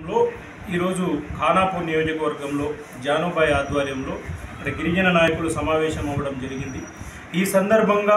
లో ఈరోజు ఖానాపూర్ నియోజకవర్గంలో జానుబాయ్ ఆధ్వర్యంలో అంటే గిరిజన నాయకులు సమావేశం అవ్వడం జరిగింది ఈ సందర్భంగా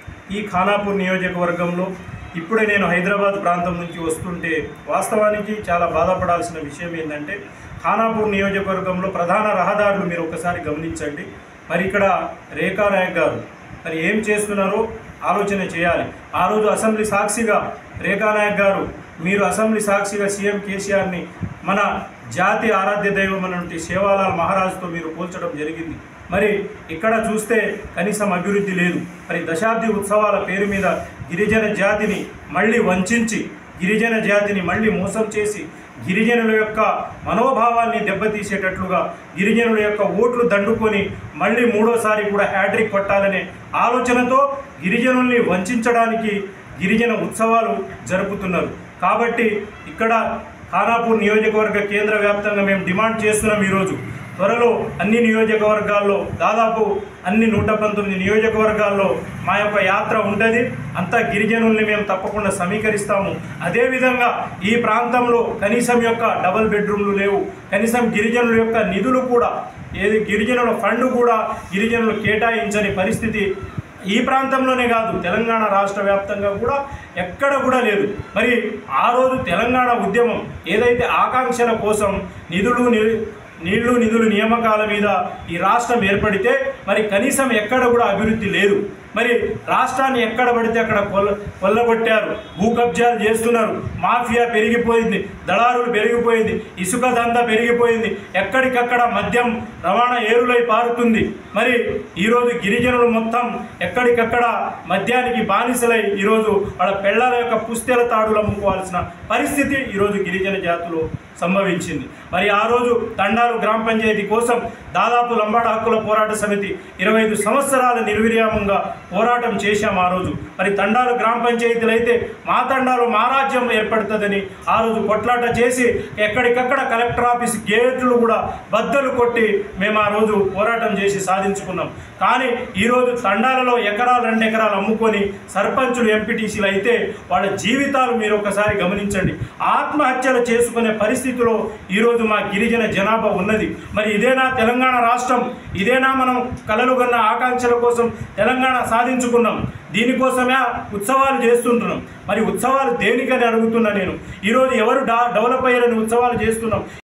ఈ ఖానాపూర్ నియోజకవర్గంలో ఇప్పుడే నేను హైదరాబాద్ ప్రాంతం నుంచి వస్తుంటే వాస్తవానికి చాలా బాధపడాల్సిన విషయం ఏంటంటే ఖానాపూర్ నియోజకవర్గంలో ప్రధాన రహదారులు మీరు ఒకసారి గమనించండి మరి ఇక్కడ రేఖా నాయక్ గారు మరి ఏం చేస్తున్నారో ఆలోచన చేయాలి ఆ రోజు అసెంబ్లీ సాక్షిగా రేఖా నాయక్ గారు మీరు అసెంబ్లీ సాక్షిగా సీఎం కేసీఆర్ని మన జాతి ఆరాధ్య దైవం అన్నటువంటి సేవాలాల్ మహారాజుతో మీరు పోల్చడం జరిగింది మరి ఇక్కడ చూస్తే కనీసం అభివృద్ధి లేదు మరి దశాబ్ది ఉత్సవాల పేరు మీద గిరిజన జాతిని మళ్ళీ వంచించి గిరిజన జాతిని మళ్ళీ మోసం చేసి గిరిజనుల యొక్క మనోభావాల్ని దెబ్బతీసేటట్లుగా గిరిజనుల యొక్క ఓట్లు దండుకొని మళ్ళీ మూడోసారి కూడా హ్యాట్రిక్ కొట్టాలనే ఆలోచనతో గిరిజనుల్ని వంచడానికి గిరిజన ఉత్సవాలు జరుపుతున్నారు కాబట్టి ఇక్కడ ఖానాపూర్ నియోజకవర్గ కేంద్ర వ్యాప్తంగా మేము డిమాండ్ చేస్తున్నాం ఈరోజు త్వరలో అన్ని నియోజకవర్గాల్లో దాదాపు అన్ని నూట పంతొమ్మిది నియోజకవర్గాల్లో మా యొక్క యాత్ర ఉంటుంది అంతా గిరిజనుల్ని మేము తప్పకుండా సమీకరిస్తాము అదేవిధంగా ఈ ప్రాంతంలో కనీసం యొక్క డబుల్ బెడ్రూమ్లు లేవు కనీసం గిరిజనుల యొక్క నిధులు కూడా ఏది గిరిజనుల ఫండ్ కూడా గిరిజనులు కేటాయించని పరిస్థితి ఈ ప్రాంతంలోనే కాదు తెలంగాణ రాష్ట్ర వ్యాప్తంగా కూడా ఎక్కడ కూడా లేదు మరి ఆ రోజు తెలంగాణ ఉద్యమం ఏదైతే ఆకాంక్షల కోసం నిధులు ని- నీళ్లు నిధులు నియామకాల మీద ఈ రాష్ట్రం ఏర్పడితే మరి కనీసం ఎక్కడ కూడా అభివృద్ధి లేదు మరి రాష్ట్రాన్ని ఎక్కడ పడితే అక్కడ కొల్ల కొల్లగొట్టారు భూ కబ్జాలు చేస్తున్నారు మాఫియా పెరిగిపోయింది దళారులు పెరిగిపోయింది ఇసుక దందా పెరిగిపోయింది ఎక్కడికక్కడ మద్యం రవాణా ఏరులై పారుతుంది మరి ఈరోజు గిరిజనులు మొత్తం ఎక్కడికక్కడ మద్యానికి బానిసలై ఈరోజు వాళ్ళ పెళ్ళాల యొక్క పుస్తెల తాడులు అమ్ముకోవాల్సిన పరిస్థితి ఈరోజు గిరిజన జాతులు సంభవించింది మరి ఆ రోజు తండాలు గ్రామ పంచాయతీ కోసం దాదాపు లంబాడ హక్కుల పోరాట సమితి ఇరవై ఐదు సంవత్సరాల నిర్విరామంగా పోరాటం చేశాం ఆ రోజు మరి తండాలు గ్రామ పంచాయతీలు అయితే మా తండాలు మా రాజ్యం ఏర్పడుతుందని ఆ రోజు కొట్లాట చేసి ఎక్కడికక్కడ కలెక్టర్ ఆఫీస్ గేట్లు కూడా బద్దలు కొట్టి మేము ఆ రోజు పోరాటం చేసి సాధించుకున్నాం కానీ ఈరోజు తండాలలో ఎకరాలు రెండు ఎకరాలు అమ్ముకొని సర్పంచులు ఎంపీటీసీలు అయితే వాళ్ళ జీవితాలు మీరు ఒకసారి గమనించండి ఆత్మహత్యలు చేసుకునే పరిస్థితిలో ఈరోజు మా గిరిజన జనాభా ఉన్నది మరి ఇదేనా తెలంగాణ రాష్ట్రం ఇదేనా మనం కలలు కన్న ఆకాంక్షల కోసం తెలంగాణ సాధించుకున్నాం దీనికోసమే ఉత్సవాలు చేస్తుంటున్నాం మరి ఉత్సవాలు దేనికని అడుగుతున్నా నేను ఈరోజు ఎవరు డా డెవలప్ అయ్యారని ఉత్సవాలు చేస్తున్నాం